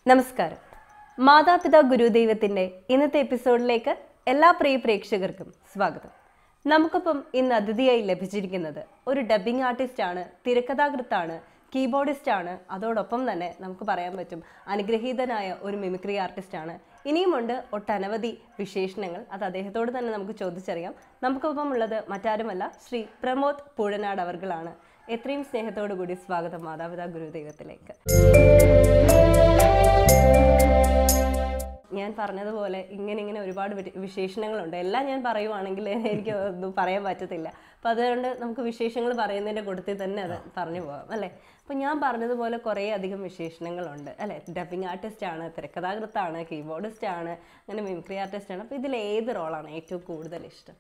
നമസ്കാരം മാതാപിതാ ഗുരുദൈവത്തിന്റെ ഇന്നത്തെ എപ്പിസോഡിലേക്ക് എല്ലാ പ്രിയ പ്രേക്ഷകർക്കും സ്വാഗതം നമുക്കൊപ്പം ഇന്ന് അതിഥിയായി ലഭിച്ചിരിക്കുന്നത് ഒരു ഡബ്ബിംഗ് ആർട്ടിസ്റ്റ് ആണ് തിരക്കഥാകൃത്താണ് കീബോർഡിസ്റ്റ് ആണ് അതോടൊപ്പം തന്നെ നമുക്ക് പറയാൻ പറ്റും അനുഗ്രഹീതനായ ഒരു മിമിക്രി ആർട്ടിസ്റ്റ് ആണ് ഇനിയുമുണ്ട് ഒട്ടനവധി വിശേഷണങ്ങൾ അത് അദ്ദേഹത്തോട് തന്നെ നമുക്ക് ചോദിച്ചറിയാം നമുക്കൊപ്പം ഉള്ളത് മറ്റാരുമല്ല ശ്രീ പ്രമോദ് പൂഴനാട് അവർകളാണ് എത്രയും സ്നേഹത്തോടു കൂടി സ്വാഗതം മാതാപിതാ ഗുരുദൈവത്തിലേക്ക് ഞാൻ പറഞ്ഞതുപോലെ ഇങ്ങനെ ഇങ്ങനെ ഒരുപാട് വി- വിശേഷണങ്ങളുണ്ട് എല്ലാം ഞാൻ പറയുവാണെങ്കിൽ എനിക്ക് ഒന്നും പറയാൻ പറ്റത്തില്ല അപ്പം അതുകൊണ്ട് നമുക്ക് വിശേഷങ്ങൾ പറയുന്നതിൻ്റെ കൂട്ടത്തിൽ തന്നെ അത് പറഞ്ഞു പോകാം അല്ലേ അപ്പം ഞാൻ പറഞ്ഞതുപോലെ കുറേ അധികം വിശേഷണങ്ങളുണ്ട് അല്ലേ ഡബിങ് ആർട്ടിസ്റ്റ് ആണ് തിരക്കഥാകൃത്താണ് കീബോർഡിസ്റ്റ് ആണ് അങ്ങനെ മിമിക്രി ആർട്ടിസ്റ്റ് ആണ് അപ്പോൾ ഇതിൽ ഏത് റോളാണ് ഏറ്റവും കൂടുതൽ ഇഷ്ടം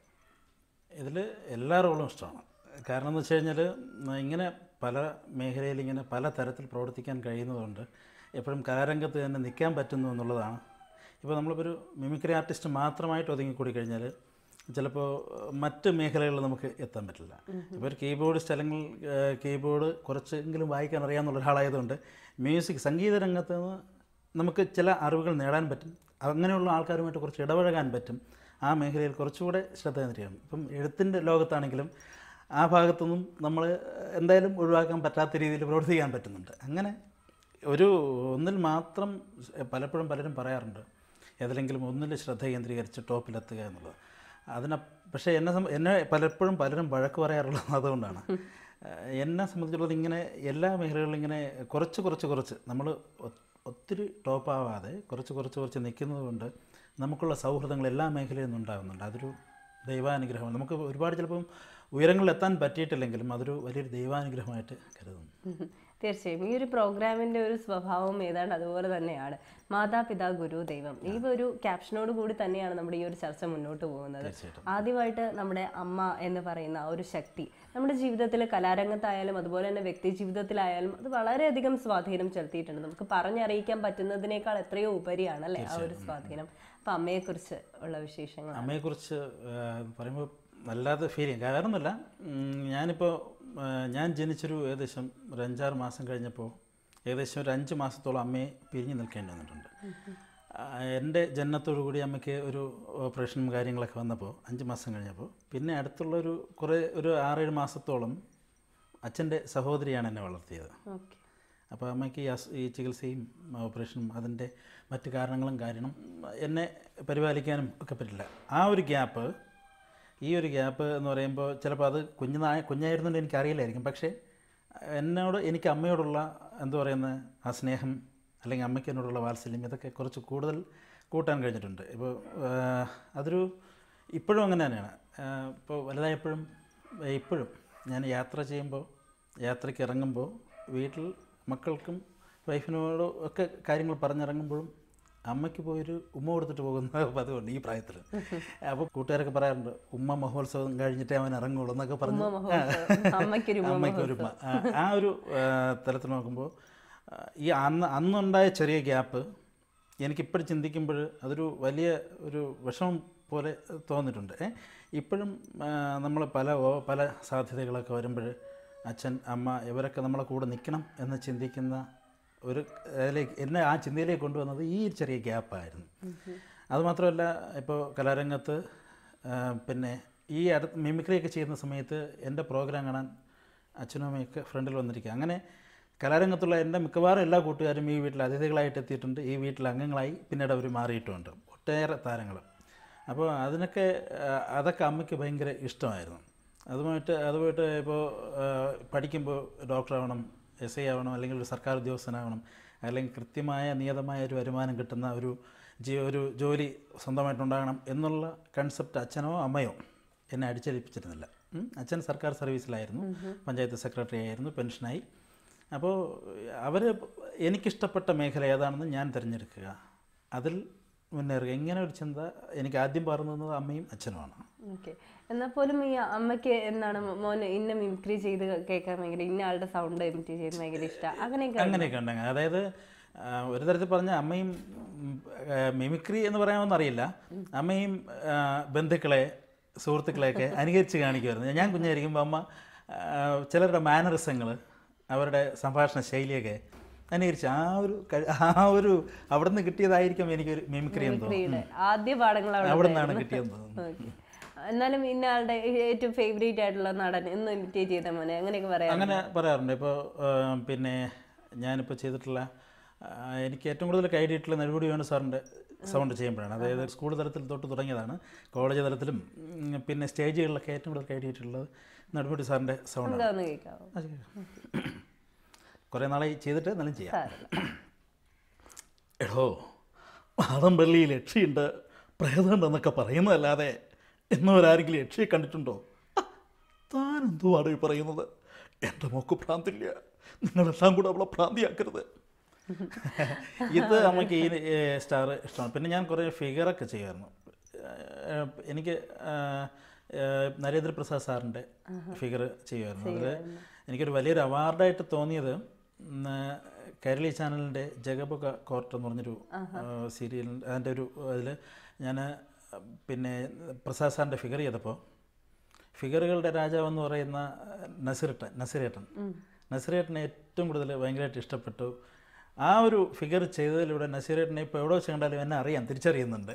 ഇതിൽ എല്ലാ റോളും ഇഷ്ടമാണ് കാരണം എന്ന് വെച്ച് കഴിഞ്ഞാൽ ഇങ്ങനെ പല മേഖലയിൽ ഇങ്ങനെ പല തരത്തിൽ പ്രവർത്തിക്കാൻ കഴിയുന്നതുകൊണ്ട് എപ്പോഴും കലാരംഗത്ത് തന്നെ നിൽക്കാൻ പറ്റുന്നു എന്നുള്ളതാണ് ഇപ്പോൾ നമ്മളിപ്പോൾ ഒരു മിമിക്രി ആർട്ടിസ്റ്റ് മാത്രമായിട്ട് ഒതുങ്ങിക്കൂടി കഴിഞ്ഞാൽ ചിലപ്പോൾ മറ്റ് മേഖലകളിൽ നമുക്ക് എത്താൻ പറ്റില്ല ഇപ്പോൾ ഒരു കീബോർഡിസ്റ്റ് അല്ലെങ്കിൽ കീബോർഡ് കുറച്ചെങ്കിലും വായിക്കാൻ അറിയാവുന്ന ഒരാളായതുകൊണ്ട് മ്യൂസിക് സംഗീത രംഗത്ത് നിന്ന് നമുക്ക് ചില അറിവുകൾ നേടാൻ പറ്റും അങ്ങനെയുള്ള ആൾക്കാരുമായിട്ട് കുറച്ച് ഇടപഴകാൻ പറ്റും ആ മേഖലയിൽ കുറച്ചുകൂടെ ശ്രദ്ധ കേന്ദ്രീകരിക്കണം ഇപ്പം എഴുത്തിൻ്റെ ലോകത്താണെങ്കിലും ആ ഭാഗത്തൊന്നും നമ്മൾ എന്തായാലും ഒഴിവാക്കാൻ പറ്റാത്ത രീതിയിൽ പ്രവർത്തിക്കാൻ പറ്റുന്നുണ്ട് അങ്ങനെ ഒരു ഒന്നിൽ മാത്രം പലപ്പോഴും പലരും പറയാറുണ്ട് ഏതിലെങ്കിലും ഒന്നിൽ ശ്രദ്ധ കേന്ദ്രീകരിച്ച് ടോപ്പിലെത്തുക എന്നുള്ളത് അതിനെ പക്ഷേ എന്നെ സംബ എന്നെ പലപ്പോഴും പലരും വഴക്ക് പറയാറുള്ളത് അതുകൊണ്ടാണ് ഏഹ് എന്നെ സംബന്ധിച്ചുള്ളത് ഇങ്ങനെ എല്ലാ മേഖലകളിലും ഇങ്ങനെ കുറച്ച് കുറച്ച് കുറച്ച് നമ്മൾ ഒത്തിരി ടോപ്പാവാതെ കുറച്ച് കുറച്ച് കുറച്ച് നിൽക്കുന്നത് കൊണ്ട് നമുക്കുള്ള സൗഹൃദങ്ങൾ എല്ലാ മേഖലയിൽ നിന്നും ഉണ്ടാകുന്നുണ്ട് അതൊരു ദൈവാനുഗ്രഹമാണ് നമുക്ക് ഒരുപാട് ചിലപ്പം ഉയരങ്ങളിൽ എത്താൻ പറ്റിയിട്ടില്ലെങ്കിലും അതൊരു വലിയൊരു ദൈവാനുഗ്രഹമായിട്ട് കരുതുന്നു ഉം. തീർച്ചയായും ഈ ഒരു പ്രോഗ്രാമിന്റെ ഒരു സ്വഭാവം ഏതാണ്ട് അതുപോലെ തന്നെയാണ് മാതാപിതാ ഗുരു ദൈവം ഈ ഒരു ക്യാപ്ഷനോട് കൂടി തന്നെയാണ് നമ്മുടെ ഈ ഒരു ചർച്ച മുന്നോട്ട് പോകുന്നത് തീർച്ചയായിട്ടും. ആദ്യമായിട്ട് നമ്മുടെ അമ്മ എന്ന് പറയുന്ന ആ ഒരു ശക്തി നമ്മുടെ ജീവിതത്തിൽ കലാരംഗത്തായാലും അതുപോലെ തന്നെ വ്യക്തി ജീവിതത്തിലായാലും അത് വളരെയധികം സ്വാധീനം ചെലുത്തിയിട്ടുണ്ട് നമുക്ക് പറഞ്ഞറിയിക്കാൻ പറ്റുന്നതിനേക്കാൾ എത്രയോ ഉപരിയാണ് അല്ലേ ആ ഒരു സ്വാധീനം അപ്പൊ അമ്മയെക്കുറിച്ച് ഉള്ള വിശേഷങ്ങൾ അമ്മയെക്കുറിച്ച് ഏഹ്, പറയുമ്പോൾ വല്ലാതെ ഫീൽ ചെയ്യും കാരണമൊന്നുമില്ല ഉം, ഞാനിപ്പോൾ ഏഹ്, ഞാൻ ജനിച്ചൊരു ഏകദേശം ഒരു അഞ്ചാറ് മാസം കഴിഞ്ഞപ്പോൾ ഏകദേശം ഒരു അഞ്ച് മാസത്തോളം അമ്മയെ പിരിഞ്ഞു നിൽക്കേണ്ടി വന്നിട്ടുണ്ട് ആ, എൻ്റെ ജനനത്തോടു കൂടി അമ്മയ്ക്ക് ഒരു ഓപ്പറേഷനും കാര്യങ്ങളൊക്കെ വന്നപ്പോൾ അഞ്ച് മാസം കഴിഞ്ഞപ്പോൾ പിന്നെ അടുത്തുള്ളൊരു കുറേ ഒരു ആറേഴ് മാസത്തോളം അച്ഛൻ്റെ സഹോദരിയാണ് എന്നെ വളർത്തിയത് ഓക്കെ അപ്പോൾ അമ്മയ്ക്ക് ഈ അസ് ഈ ചികിത്സയും ഓപ്പറേഷനും അതിൻ്റെ മറ്റു കാരണങ്ങളും കാരണം എന്നെ പരിപാലിക്കാനും ഒക്കെ പറ്റില്ല ആ ഒരു ഗ്യാപ്പ് ഈ ഒരു ഗ്യാപ്പ് എന്ന് പറയുമ്പോൾ ചിലപ്പോൾ അത് കുഞ്ഞുനായ കുഞ്ഞായിരുന്നുകൊണ്ട് എനിക്കറിയില്ലായിരിക്കും പക്ഷേ എന്നോട് എനിക്ക് അമ്മയോടുള്ള എന്താ പറയുന്ന ആ സ്നേഹം അല്ലെങ്കിൽ അമ്മയ്ക്ക് എന്നോടുള്ള വാത്സല്യം ഇതൊക്കെ കുറച്ച് കൂടുതൽ കൂട്ടാൻ കഴിഞ്ഞിട്ടുണ്ട് ഇപ്പോൾ അതൊരു ഇപ്പോഴും അങ്ങനെ തന്നെയാണ് ഇപ്പോൾ വലുതായപ്പോഴും ഇപ്പോഴും ഞാൻ യാത്ര ചെയ്യുമ്പോൾ യാത്രയ്ക്ക് ഇറങ്ങുമ്പോൾ വീട്ടിൽ മക്കൾക്കും വൈഫിനോടും ഒക്കെ കാര്യങ്ങൾ പറഞ്ഞിറങ്ങുമ്പോഴും അമ്മയ്ക്ക് പോയൊരു ഉമ്മ കൊടുത്തിട്ട് പോകുന്ന പതിവുണ്ട് ഈ പ്രായത്തിൽ അപ്പോൾ കൂട്ടുകാരൊക്കെ പറയാറുണ്ട് ഉമ്മ മഹോത്സവം കഴിഞ്ഞിട്ടേ അവൻ ഇറങ്ങുള്ളൂ എന്നൊക്കെ പറഞ്ഞു അമ്മയ്ക്കൊരു ഉമ്മ അമ്മയ്ക്കൊരു ഉമ്മ ആ, ആ ഒരു ആ, തലത്തിൽ നോക്കുമ്പോൾ ആ, ഈ അന്ന് അന്നുണ്ടായ ചെറിയ ഗ്യാപ്പ് എനിക്കിപ്പോഴും ചിന്തിക്കുമ്പോൾ അതൊരു വലിയ ഒരു വിഷമം പോലെ തോന്നിയിട്ടുണ്ട് ഏ ഇപ്പോഴും നമ്മൾ പല ഓ- പല സാധ്യതകളൊക്കെ വരുമ്പോൾ അച്ഛൻ അമ്മ ഇവരൊക്കെ നമ്മളെ കൂടെ നിൽക്കണം എന്ന് ചിന്തിക്കുന്ന ഒരു അതിലേക്ക് എന്നെ ആ ചിന്തയിലേക്ക് കൊണ്ടുവന്നത് ഈ ചെറിയ ഗ്യാപ്പായിരുന്നു അതുമാത്രമല്ല ഇപ്പോൾ കലാരംഗത്ത് ആ, പിന്നെ ഈ അടുത്ത് മിമിക്രിയൊക്കെ ചെയ്യുന്ന സമയത്ത് എൻ്റെ പ്രോഗ്രാം കാണാൻ അച്ഛനും അമ്മയൊക്കെ ഫ്രണ്ടിൽ വന്നിരിക്കുക അങ്ങനെ കലാരംഗത്തുള്ള എൻ്റെ മിക്കവാറും എല്ലാ കൂട്ടുകാരും ഈ വീട്ടിൽ അതിഥികളായിട്ട് എത്തിയിട്ടുണ്ട് ഈ വീട്ടിൽ അംഗങ്ങളായി പിന്നീട് അവർ മാറിയിട്ടുമുണ്ട് ഒട്ടേറെ താരങ്ങൾ അപ്പോൾ അതിനൊക്കെ ആ, അതൊക്കെ അമ്മയ്ക്ക് ഭയങ്കര ഇഷ്ടമായിരുന്നു അതുമായിട്ട് അതുമായിട്ട് ഇപ്പോൾ പഠിക്കുമ്പോൾ ഡോക്ടറാവണം എസ് ഐ ആവണം അല്ലെങ്കിൽ ഒരു സർക്കാർ ഉദ്യോഗസ്ഥനാവണം അല്ലെങ്കിൽ കൃത്യമായ നിയതമായ ഒരു വരുമാനം കിട്ടുന്ന ഒരു ജീ ഒരു ജോലി സ്വന്തമായിട്ടുണ്ടാകണം എന്നുള്ള കൺസെപ്റ്റ് അച്ഛനോ അമ്മയോ എന്നെ അടിച്ചേൽപ്പിച്ചിരുന്നില്ല ഉം. അച്ഛൻ സർക്കാർ സർവീസിലായിരുന്നു പഞ്ചായത്ത് സെക്രട്ടറി ആയിരുന്നു പെൻഷനായി അപ്പോൾ അവർ എനിക്കിഷ്ടപ്പെട്ട മേഖല ഏതാണെന്ന് ഞാൻ തിരഞ്ഞെടുക്കുക അതിൽ മുന്നേറുക ഇങ്ങനെ ഒരു ചിന്ത എനിക്ക് ആദ്യം പറഞ്ഞു തന്നത് അമ്മയും അച്ഛനുമാണ് ഓക്കെ എന്നാൽ പോലും ഈ അമ്മയ്ക്ക് എന്താണ് മോന് ഇന്ന മിമിക്രി ചെയ്ത് കേൾക്കാൻ ഭയങ്കര ഇന്ന ആളുടെ സൗണ്ട് ഇമിറ്റ് ചെയ്ത് ഭയങ്കര ഇഷ്ടം അങ്ങനെയൊക്കെ അങ്ങനെയൊക്കെ ഉണ്ട് അതായത് ആ, ഒരു തരത്തിൽ പറഞ്ഞ അമ്മയും ഉം, ആ, മിമിക്രി എന്ന് പറയാമെന്ന് അറിയില്ല അമ്മയും ആ, ബന്ധുക്കളെ സുഹൃത്തുക്കളെയൊക്കെ അനുകരിച്ച് കാണിക്കുമായിരുന്നു ഞാൻ കുഞ്ഞായിരിക്കുമ്പോൾ അമ്മ ആ, ചിലരുടെ മാനറിസങ്ങൾ അവരുടെ സംഭാഷണ ശൈലിയൊക്കെ അനുകരിച്ച് ആ ഒരു കഴി- ആ ഒരു അവിടെ നിന്ന് കിട്ടിയതായിരിക്കും എനിക്കൊരു മിമിക്രി എന്ന് തോന്നുന്നു മിമിക്രിയുടെ ആദ്യ പാഠങ്ങൾ അവിടെ അവിടെ നിന്നാണ് കിട്ടിയെന്ന് തോന്നുന്നു ഓക്കേ. എന്നാലും ഇന്ന ആളുടെ ഏറ്റവും ഫേവറേറ്റ് ആയിട്ടുള്ള നടൻ എന്ന് ഇമിറ്റേറ്റ് ചെയ്ത മോനെ അങ്ങനെയൊക്കെ പറയാം അങ്ങനെ പറയാറുണ്ട് ഇപ്പോൾ പിന്നെ ഞാനിപ്പോൾ ചെയ്തിട്ടുള്ള ആ, എനിക്ക് ഏറ്റവും കൂടുതൽ കൈഡിയിട്ടുള്ള നെടുപടി വേണു സാറിൻ്റെ സൗണ്ട് ചെയ്യുമ്പോഴാണ് അതായത് സ്കൂൾ തലത്തിൽ തൊട്ട് തുടങ്ങിയതാണ് കോളേജ് തലത്തിലും ഉം, പിന്നെ സ്റ്റേജുകളിലൊക്കെ ഏറ്റവും കൂടുതൽ കൈഡിയിട്ടുള്ളത് നെടുപടി സാറിൻ്റെ സൗണ്ടാണ് എന്താന്ന് കേൾക്കാവോ കുറേ നാളായി ചെയ്തിട്ട് എന്നാലും ചെയ്യാം സാരമില്ല എടോ മാതമ്പള്ളി ലക്ഷ്യമുണ്ട് പ്രേതമുണ്ടെന്നൊക്കെ പറയുന്നതല്ലാതെ എന്നവരാരെങ്കിലും ലക്ഷ്യെ കണ്ടിട്ടുണ്ടോ ആ, താൻ എന്തുവാണ് ഈ പറയുന്നത് എൻ്റെ മോക്ക് ഭ്രാന്തില്ല നിങ്ങളെല്ലാം കൂടെ അവളെ ഭ്രാന്തിയാക്കരുത് ഇത് നമുക്ക് ഈ സ്റ്റാർ ഇഷ്ടമാണ് പിന്നെ ഞാൻ കുറേ ഫിഗറൊക്കെ ചെയ്യുമായിരുന്നു ഏഹ്, എനിക്ക് ആഹ്, ഏഹ്, നരേന്ദ്രപ്രസാദ് സാറിൻ്റെ ഫിഗർ ചെയ്യുമായിരുന്നു അതിൽ എനിക്കൊരു വലിയൊരു അവാർഡായിട്ട് തോന്നിയത് ഉം, കൈരളി ചാനലിൻ്റെ ജഗബുക കോർട്ട് എന്ന് പറഞ്ഞൊരു സീരിയൽ അതിൻ്റെ ഒരു അതിൽ ഞാൻ പിന്നെ പ്രസാദ് സാറിൻ്റെ ഫിഗർ ചെയ്തപ്പോൾ ഫിഗറുകളുടെ രാജാവ് എന്ന് പറയുന്ന നസിറേട്ടൻ നസിറേട്ടൻ നസിറേട്ടനെ ഏറ്റവും കൂടുതൽ ഭയങ്കരമായിട്ട് ഇഷ്ടപ്പെട്ടു ആ ഒരു ഫിഗർ ചെയ്തതിലൂടെ നസീറേട്ടനെ ഇപ്പോൾ എവിടെ വെച്ച് കണ്ടാലും എന്നെ അറിയാം തിരിച്ചറിയുന്നുണ്ട്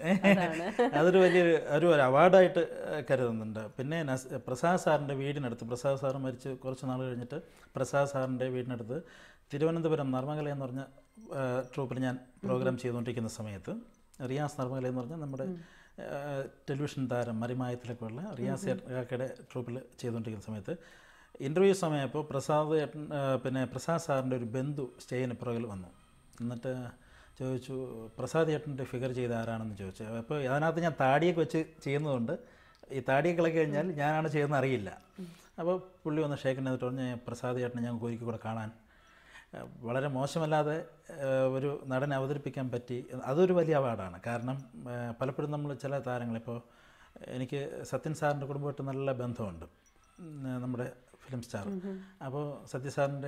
അതൊരു വലിയൊരു ഒരു ഒരു അവാർഡായിട്ട് കരുതുന്നുണ്ട് പിന്നെ നസ് പ്രസാദ് സാറിൻ്റെ വീടിനടുത്ത് പ്രസാദ് സാറ് മരിച്ച് കുറച്ച് നാൾ കഴിഞ്ഞിട്ട് പ്രസാദ് സാറിൻ്റെ വീടിനടുത്ത് തിരുവനന്തപുരം നർമ്മകല എന്ന് പറഞ്ഞ ട്രൂപ്പിൽ ഞാൻ പ്രോഗ്രാം ചെയ്തുകൊണ്ടിരിക്കുന്ന സമയത്ത് റിയാസ് നർമ്മകല എന്ന് പറഞ്ഞാൽ നമ്മുടെ ആ, ടെലിവിഷൻ താരം മറിമായത്തിലൊക്കെ ഉള്ള റിയാസ് ഏട്ടയുടെ ട്രൂപ്പിൽ ചെയ്തുകൊണ്ടിരിക്കുന്ന സമയത്ത് ഇൻ്റർവ്യൂ സമയപ്പോൾ പ്രസാദ് ഏട്ടൻ ആ, പിന്നെ പ്രസാദ് സാറിൻ്റെ ഒരു ബന്ധു സ്റ്റേജിന് പുറകിൽ വന്നു എന്നിട്ട് ചോദിച്ചു പ്രസാദ് ഏട്ടൻ്റെ ഫിഗർ ചെയ്ത ആരാണെന്ന് ചോദിച്ചു അപ്പോൾ അതിനകത്ത് ഞാൻ താടിയൊക്കെ വെച്ച് ചെയ്യുന്നതുകൊണ്ട് ഈ താടിയൊക്കെ ഇളക്കി കഴിഞ്ഞാൽ ഞാനാണ് ചെയ്യുന്നത് അറിയില്ല അപ്പോൾ പുള്ളി വന്ന് ഷേക്കിൻ്റെ എന്നിട്ട് പറഞ്ഞ് പ്രസാദ് ഏട്ടനെ ഞങ്ങൾക്ക് ഒരിക്കൽ കൂടെ കാണാൻ ഏഹ് വളരെ മോശമല്ലാതെ ഏഹ് ഒരു നടനെ അവതരിപ്പിക്കാൻ പറ്റി അതൊരു വലിയ അവാർഡാണ് കാരണം ഏഹ് പലപ്പോഴും നമ്മൾ ചില താരങ്ങൾ ഇപ്പോൾ എനിക്ക് സത്യൻ സാറിൻ്റെ കുടുംബമായിട്ട് നല്ല ബന്ധമുണ്ട് ഉം, നമ്മുടെ ഫിലിം സ്റ്റാർ അപ്പോൾ സത്യ സാറിൻ്റെ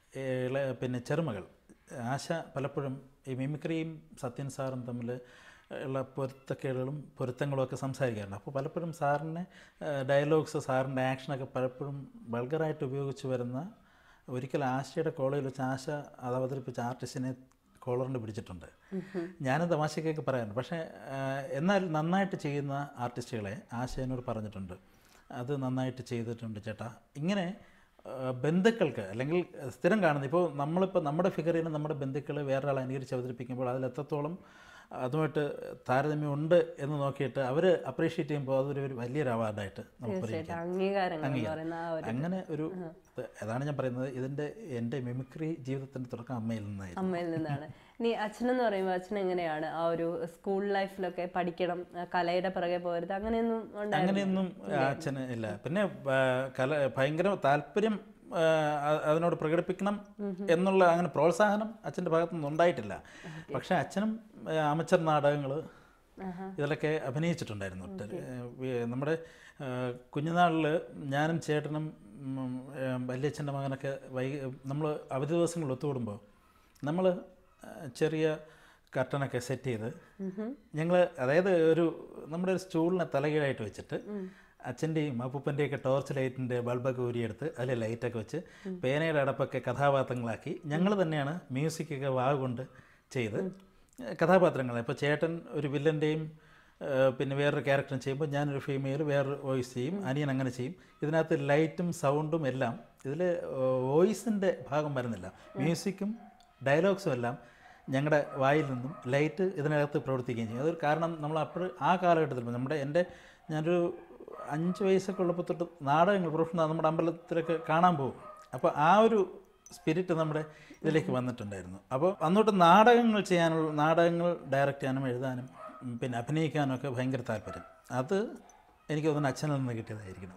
ഇള പിന്നെ ചെറുമകൾ ആശ പലപ്പോഴും ഈ മിമിക്രിയും സത്യൻ സാറും തമ്മിൽ ഉള്ള പൊരുത്തക്കേടുകളും പൊരുത്തങ്ങളും ഒക്കെ സംസാരിക്കാറുണ്ട് അപ്പോൾ പലപ്പോഴും സാറിനെ ഡയലോഗ്സ് സാറിൻ്റെ ആക്ഷനൊക്കെ പലപ്പോഴും വൾഗറായിട്ട് ഉപയോഗിച്ച് വരുന്ന ഒരിക്കൽ ആശയുടെ കോളേജിൽ വെച്ച് ആശ അത് അവതരിപ്പിച്ച ആർട്ടിസ്റ്റിനെ കോളറിന് പിടിച്ചിട്ടുണ്ട് ഞാനും തമാശക്കൊക്കെ പറയാറുണ്ട് പക്ഷേ ആ, എന്നാൽ നന്നായിട്ട് ചെയ്യുന്ന ആർട്ടിസ്റ്റുകളെ ആശ എന്നോട് പറഞ്ഞിട്ടുണ്ട് അത് നന്നായിട്ട് ചെയ്തിട്ടുണ്ട് ചേട്ടാ ഇങ്ങനെ ആ, ബന്ധുക്കൾക്ക് അല്ലെങ്കിൽ സ്ഥിരം കാണുന്നത് ഇപ്പോൾ നമ്മളിപ്പോൾ നമ്മുടെ ഫിഗറിന് നമ്മുടെ ബന്ധുക്കൾ വേറൊരാളെ അനുകരിച്ച് അവതരിപ്പിക്കുമ്പോൾ അതിൽ എത്രത്തോളം അതുമായിട്ട് താരതമ്യം ഉണ്ട് എന്ന് നോക്കിയിട്ട് അവർ അപ്രീഷിയേറ്റ് ചെയ്യുമ്പോൾ അതൊരു ഒരു വലിയൊരു അവാർഡായിട്ട് നമുക്ക് തീർച്ചയായിട്ടും അംഗീകാരങ്ങൾ എന്ന് പറയുന്ന ആ ഒരു അങ്ങനെ ഒരു ഇത് അതാണ് ഞാൻ പറയുന്നത് ഇതിൻ്റെ എൻ്റെ മിമിക്രി ജീവിതത്തിൻ്റെ തുടക്കം അമ്മയിൽ നിന്നായിരുന്നു അമ്മയിൽ നിന്നാണ് ഇനി അച്ഛനെന്ന് പറയുമ്പോൾ അച്ഛൻ എങ്ങനെയാണ് ആ ഒരു സ്കൂൾ ലൈഫിലൊക്കെ പഠിക്കണം ആ കലയുടെ പിറകെ പോകരുത് അങ്ങനെയൊന്നും ഉണ്ടായിരുന്നു അങ്ങനെയൊന്നും അച്ഛന് ഇല്ല പിന്നെ ആ, കല ഭയങ്കര താല്പര്യം ആ, അ- അതിനോട് പ്രകടിപ്പിക്കണം എന്നുള്ള അങ്ങനെ പ്രോത്സാഹനം അച്ഛൻ്റെ ഭാഗത്തുനിന്ന് ഉണ്ടായിട്ടില്ല പക്ഷേ അച്ഛനും അമച്ചർ നാടകങ്ങൾ ഇതിലൊക്കെ അഭിനയിച്ചിട്ടുണ്ടായിരുന്നു ഒട്ടേറെ. വി- നമ്മുടെ കുഞ്ഞുനാളിൽ ഞാനും ചേട്ടനും ഉം, ഏ, വല്യച്ഛൻ്റെ മകനൊക്കെ വൈ നമ്മൾ അവധി ദിവസങ്ങളിൽ ഒത്തുകൂടുമ്പോൾ നമ്മൾ ചെറിയ കർട്ടനൊക്കെ സെറ്റ് ചെയ്ത് ഞങ്ങൾ അതായത് ഒരു നമ്മുടെ ഒരു സ്റ്റൂളിനെ തലകീഴായിട്ട് വെച്ചിട്ട് അച്ഛൻ്റെയും അപ്പൂപ്പൻ്റെയൊക്കെ ടോർച്ച് ലൈറ്റിൻ്റെ ബൾബൊക്കെ ഊരിയെടുത്ത് അതിൽ ലൈറ്റൊക്കെ വെച്ച് പേനയുടെ അടപ്പൊക്കെ കഥാപാത്രങ്ങളാക്കി ഞങ്ങൾ തന്നെയാണ് മ്യൂസിക്കൊക്കെ വാവ് കൊണ്ട് ചെയ്ത് കഥാപാത്രങ്ങൾ ഇപ്പോൾ ചേട്ടൻ ഒരു വില്ലൻ്റെയും പിന്നെ വേറൊരു ക്യാരക്ടറും ചെയ്യുമ്പോൾ ഞാനൊരു ഫീമെയിൽ വേറൊരു വോയിസ് ചെയ്യും അനിയൻ അങ്ങനെ ചെയ്യും ഇതിനകത്ത് ലൈറ്റും സൗണ്ടും എല്ലാം ഇതിൽ വോയിസിൻ്റെ ഭാഗം വരുന്നില്ല മ്യൂസിക്കും ഡയലോഗ്സും എല്ലാം ഞങ്ങളുടെ വായിൽ നിന്നും ലൈറ്റ് ഇതിനകത്ത് പ്രവർത്തിക്കുകയും ചെയ്യും അതൊരു കാരണം നമ്മൾ അപ്പോൾ ആ കാലഘട്ടത്തിൽ നമ്മുടെ എൻ്റെ ഞാനൊരു അഞ്ച് വയസ്സൊക്കെ ഉള്ളപ്പോൾ തൊട്ട് നാടകങ്ങൾ പ്രൊഫഷണൽ നമ്മുടെ അമ്പലത്തിലൊക്കെ കാണാൻ പോകും അപ്പോൾ ആ ഒരു സ്പിരിറ്റ് നമ്മുടെ ഇതിലേക്ക് വന്നിട്ടുണ്ടായിരുന്നു അപ്പോൾ അന്നോട്ട് നാടകങ്ങൾ ചെയ്യാനുള്ള നാടകങ്ങൾ ഡയറക്റ്റ് ചെയ്യാനും എഴുതാനും ഉം, പിന്നെ അഭിനയിക്കാനും ഒക്കെ ഭയങ്കര താല്പര്യം അത് എനിക്ക് തോന്നുന്നു അച്ഛനിൽ നിന്ന് കിട്ടിയതായിരിക്കണം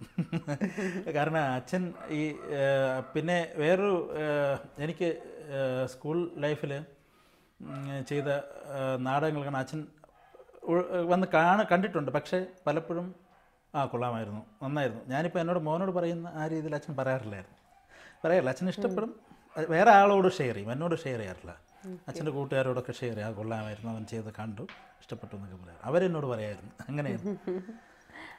കാരണം അച്ഛൻ ഈ ഏഹ്, പിന്നെ വേറൊരു ഏഹ്, എനിക്ക് ഏഹ്, സ്കൂൾ ലൈഫിൽ ചെയ്ത ഏഹ്, നാടകങ്ങൾ കാണാൻ അച്ഛൻ ഉ- വന്ന് കാണ കണ്ടിട്ടുണ്ട് പക്ഷേ പലപ്പോഴും ആ കൊള്ളാമായിരുന്നു നന്നായിരുന്നു ഞാനിപ്പോൾ എന്നോട് മോനോട് പറയുന്ന ആ രീതിയിൽ അച്ഛൻ പറയാറില്ലായിരുന്നു പറയാറില്ല അച്ഛൻ ഇഷ്ടപ്പെടും അത് വേറെ ആളോട് ഷെയർ ചെയ്യും എന്നോട് ഷെയർ ചെയ്യാറില്ല അച്ഛൻ്റെ കൂട്ടുകാരോടൊക്കെ ഷെയർ ചെയ്യും ആ കൊള്ളാമായിരുന്നു അവൻ ചെയ്ത് കണ്ടു ഇഷ്ടപ്പെട്ടു എന്നൊക്കെ പറയാം അവരെന്നോട് പറയായിരുന്നു അങ്ങനെയായിരുന്നു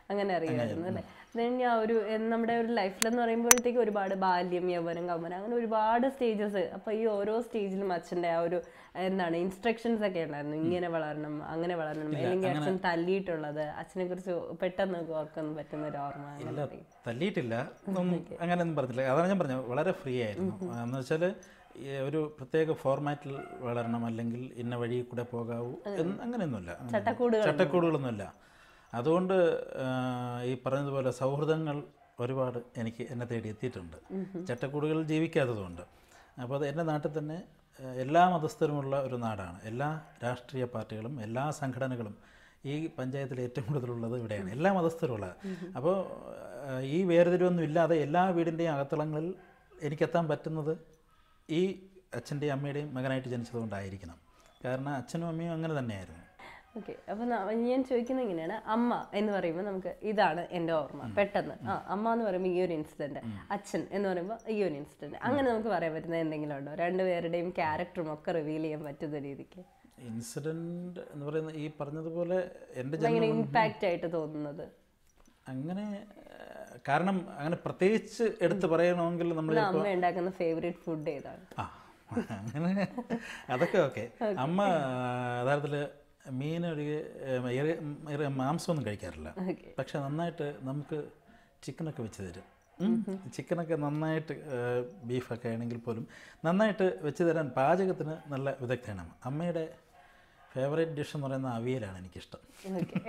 അങ്ങനെ അറിയായിരുന്നു അല്ലേ അത് കഴിഞ്ഞ് ആ ഒരു എ, നമ്മുടെ ഒരു ലൈഫിലെന്ന് പറയുമ്പോഴത്തേക്ക് ഒരുപാട് ബാല്യം യൗവനം കൗമനം അങ്ങനെ ഒരുപാട് സ്റ്റേജസ് അപ്പോൾ ഈ ഓരോ സ്റ്റേജിലും അച്ഛൻ്റെ ആ ഒരു എന്താണ് ഇൻസ്ട്രക്ഷൻസ് ഒക്കെ ഉണ്ടായിരുന്നു ഇങ്ങനെ വളരണം അങ്ങനെ വളരണം അല്ലെങ്കിൽ അച്ഛൻ തല്ലിയിട്ടുള്ളത് അച്ഛനെ കുറിച്ച് പെട്ടെന്ന് ഓർക്കാൻ പറ്റുന്ന ഒരു ഓർമ്മ അങ്ങനെ ഇല്ല തല്ലിയിട്ടില്ല ഒന്നും അങ്ങനെയൊന്നും പറഞ്ഞില്ല അതാണ് ഞാൻ പറഞ്ഞത് വളരെ ഫ്രീ ആയിരുന്നു എന്ന് വെച്ചാൽ ഒരു പ്രത്യേക ഫോർമാറ്റിൽ വളരണം അല്ലെങ്കിൽ ഇന്ന വഴി കൂടെ പോകാവൂ എന്ന് അങ്ങനെയൊന്നുമില്ല ചട്ടക്കൂടുകളൊന്നുമില്ല അതുകൊണ്ട് ആ, ഈ പറഞ്ഞതുപോലെ സൗഹൃദങ്ങൾ ഒരുപാട് എനിക്ക് എന്നെ തേടി എത്തിയിട്ടുണ്ട് ചട്ടക്കൂടുകളിൽ ജീവിക്കാത്തതുകൊണ്ട് അപ്പോൾ അത് എൻ്റെ നാട്ടിൽ തന്നെ ആ, എല്ലാ മതസ്ഥരുമുള്ള ഒരു നാടാണ് എല്ലാ രാഷ്ട്രീയ പാർട്ടികളും എല്ലാ സംഘടനകളും ഈ പഞ്ചായത്തിൽ ഏറ്റവും കൂടുതലുള്ളത് ഇവിടെയാണ് എല്ലാ മതസ്ഥരുമുള്ളത് അപ്പോൾ ആ, ഈ വേർതിരിവൊന്നും ഇല്ലാതെ എല്ലാ വീടിൻ്റെയും അകത്തളങ്ങളിൽ എനിക്കെത്താൻ പറ്റുന്നത് ഈ അച്ഛൻ്റെയും അമ്മയുടെയും മകനായിട്ട് ജനിച്ചതുകൊണ്ടായിരിക്കണം കാരണം അച്ഛനും അമ്മയും അങ്ങനെ തന്നെയായിരുന്നു ഓക്കെ അപ്പൊ ന- ഞാൻ ചോദിക്കുന്നത് ഇങ്ങനെയാണ് അമ്മ എന്ന് പറയുമ്പോൾ നമുക്ക് ഇതാണ് എൻ്റെ ഓർമ്മ പെട്ടെന്ന് ആ അമ്മ എന്ന് പറയുമ്പോൾ ഈ ഒരു ഇൻസിഡന്റ് അച്ഛൻ എന്ന് പറയുമ്പോൾ ഈ ഒരു ഇൻസിഡന്റ് അങ്ങനെ നമുക്ക് പറയാൻ പറ്റുന്ന എന്തെങ്കിലും ഉണ്ടോ രണ്ടുപേരുടെയും ക്യാരക്ടറും ഒക്കെ റിവീൽ ചെയ്യാൻ പറ്റുന്ന രീതിക്ക് ഇൻസിഡൻറ്റ് എന്ന് പറയുന്നത് ഈ പറഞ്ഞതുപോലെ എൻ്റെ ജന്മം ഭയങ്കര ഇമ്പാക്റ്റ് ആയിട്ട് തോന്നുന്നത് അങ്ങനെ ആ, കാരണം അങ്ങനെ പ്രത്യേകിച്ച് എടുത്ത് പറയണമെങ്കിൽ നമ്മൾ ഇത് അമ്മ ഉണ്ടാക്കുന്ന ഫേവറേറ്റ് ഫുഡ് ഏതാണ് ആ അങ്ങനെ അതൊക്കെ ഓക്കെ അമ്മ യഥാർത്ഥത്തിൽ മീൻ ഒഴികെ ഏം, ഇറ- ഇറ- മാംസമൊന്നും കഴിക്കാറില്ല ഓക്കെ പക്ഷെ നന്നായിട്ട് നമുക്ക് ചിക്കനൊക്കെ വെച്ച് തരും ഉം. ചിക്കനൊക്കെ നന്നായിട്ട് ഏഹ്, ബീഫൊക്കെ ആണെങ്കിൽ പോലും നന്നായിട്ട് വെച്ച് തരാൻ പാചകത്തിന് നല്ല വിദഗ്ധയാണ് അമ്മ. അമ്മയുടെ ഫേവറേറ്റ് ഡിഷ് എന്ന് പറയുന്ന അവിയലാണ് എനിക്കിഷ്ടം ഓക്കെ